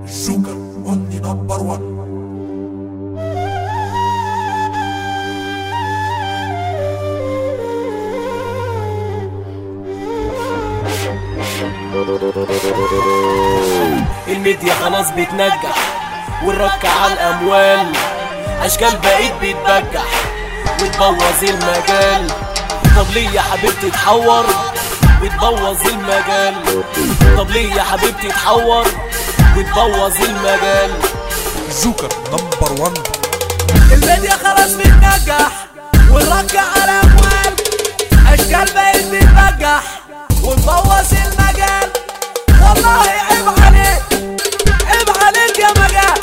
الجوكر اونلي نمبر 1 الميديا خلاص بتنجح والرك على الاموال اشكال بقيت بتبجح وتبوظ المجال طب ليه يا حبيبتي تحور وتبوظ المجال طب ليه يا حبيبتي تحور وتبوظ المجال الجوكر نمبر 1 الميديا خلاص بتنجح والرك على اموال اشكال بقت بتبجح ونبوظ المجال والله عيب عليك عيب عليك يا مجال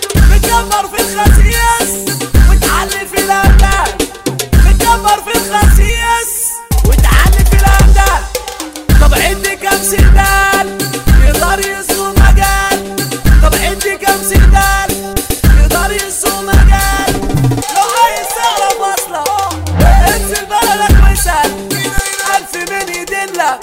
بتكبر في الخسيس وتعلي في الامداد بتكبر في الخسيس وتعلي في الامداد طب عندي كام سندال يقدر يسوق مجال طب عندي كام سندال يقدر يسوق مجال لو عايز تعرف اصلا انزل بلدك واسال الف من يدلك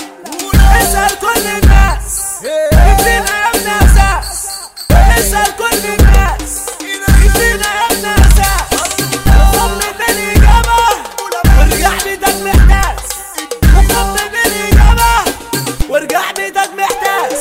اسال كل الناس ادينا يا ابن اساس اسال كل الناس ادينا يا ابن اساس خد من الاجابه وارجع بيتك محتاس وخد من الاجابه وارجع بيتك محتاس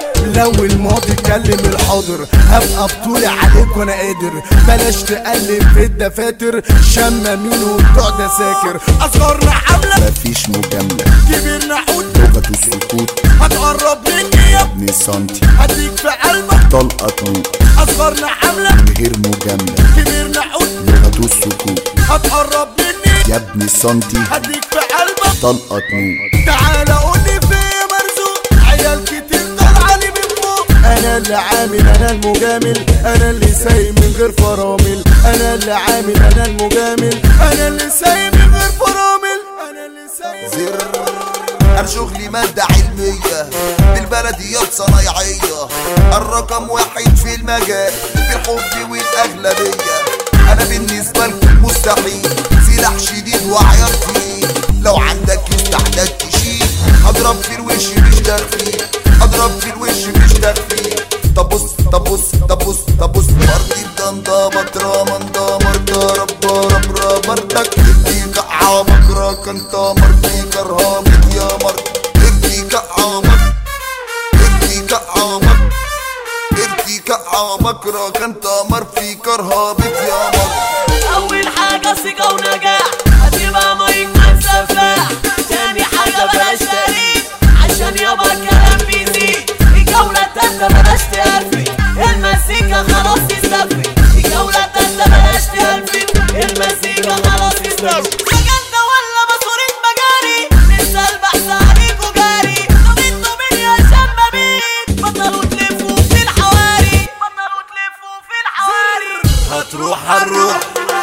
لو الماضي اتكلم الحاضر هبقى بطولي عليك وانا قادر بلاش تقلب في الدفاتر شمامين وبتوع دساكر اصغرنا حملة مفيش مجاملة كبرنا حوت لغة السكوت هتقرب مني يا ابني ابن سنتي هديك في قلبك طلقة طلوق اصغرنا حملة من غير مجاملة كبرنا حوت لغة السكوت هتقرب مني يا ابن سنتي هديك في قلبك طلقة طلوق تعالى قولي فيا مرزوق عيال كتير طالعالي من فوق انا اللي عامل انا المجامل انا اللي سايق من غير فرامل انا اللي عامل انا المجامل انا اللي سايق من غير فرامل انا اللي سايق زر انا شغلي مادة علمية بالبلديات صنايعية الرقم واحد في المجال بالحب والاغلبية انا بالنسبة لكم مستحيل سلاح شديد وعيار تقيل لو عندك استعداد تشيل هضرب في الوش مش تخفيف اضرب في الوش مش تخفيف طب بص طب بص طب بص طب بص مرضي بدندا بطرا من دامر ضرب ضرب رابرتك اديك عامك راكن تامر فيك ارهامك يا مرد اديك عامك اديك عامك اديك عامك راكن تامر فيك ارهامك يا مرد اول حاجه ثقه ونجاح هتبقى مايك من سفاح تاني حاجه بلاش تقليد عشان يابا الكلام بيزيد الجوله التالتة بلاش تقلفي المزيكا خلاص تستفي الجوله التالتة بلاش تقلفي المزيكا خلاص تستفي سجنت ولا بصورة مجاري لسه البحث عليكوا جاري طب انتوا مين يا شمامين بطلوا تلفوا في الحواري بطلوا تلفوا في الحواري هتروح هنروح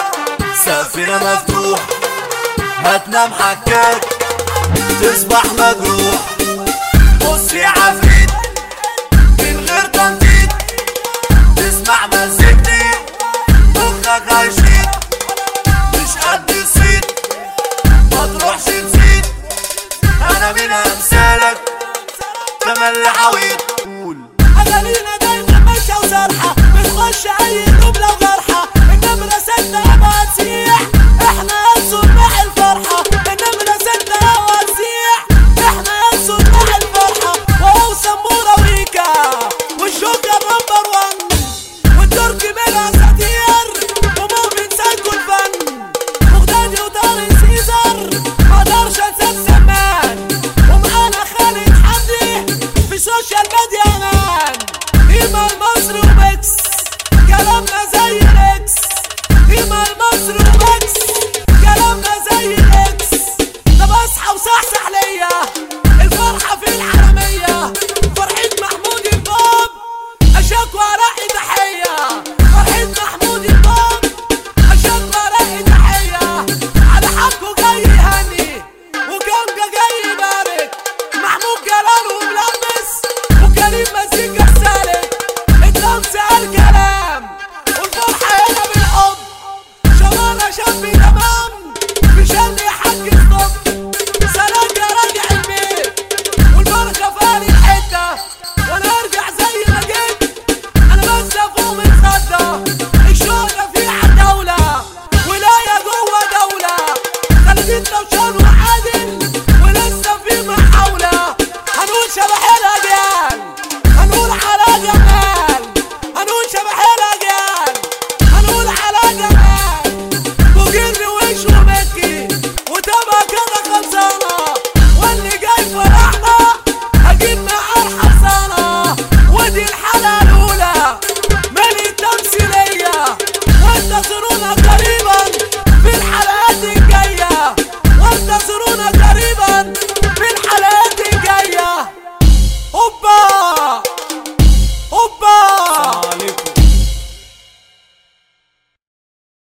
سقفنا مفتوح هتنام حكاك تصبح مجروح بص يا عفريت من غير تنطيط تسمع مزيكتي مخك هيشيط مش قد الصيت ما تروحش تزيد انا من امثالك تملي حويط قول اغانينا دايما ماشيه وزرحه بتخش اي جمله وجرحه النمره ستة ابقى تسيح احنا انصر مع الفرحه النمره ستة ابقى تسيح احنا انصر مع الفرحه وهو سموره ويكا والجوكر نمبر وان والتركي بلا ساتير ومؤمن سانكو الفن بغدادي وطارق سيزر مقدرش انسى الزمان ومعانا خالد حمدي في سوشيال ميديا مان قيمة المصري وميكس كلامنا زي الاكس قيمة المصري وميكس كلامنا زي الاكس طب اصحى وصحصح ليا